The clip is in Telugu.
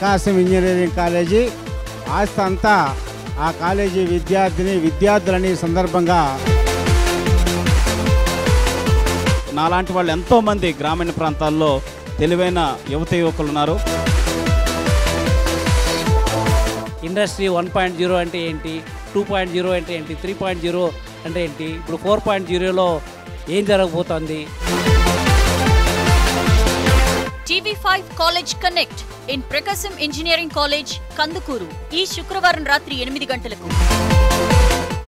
ప్రకాశం ఇంజనీరింగ్ కాలేజీ ఆస్తి అంతా ఆ కాలేజీ విద్యార్థిని విద్యార్థులని ఈ సందర్భంగా నాలాంటి వాళ్ళు ఎంతోమంది గ్రామీణ ప్రాంతాల్లో తెలివైన యువత యువకులు ఉన్నారు ఇండస్ట్రీ వన్ పాయింట్ జీరో అంటే ఏంటి టూ పాయింట్ జీరో అంటే ఏంటి త్రీ పాయింట్ జీరో అంటే ఏంటి ఇప్పుడు ఫోర్ పాయింట్ జీరోలో ఏం జరగబోతోంది TV five college connect in Prakasam engineering college Kandukur ఈ శుక్రవారం రాత్రి ఎనిమిది గంటలకు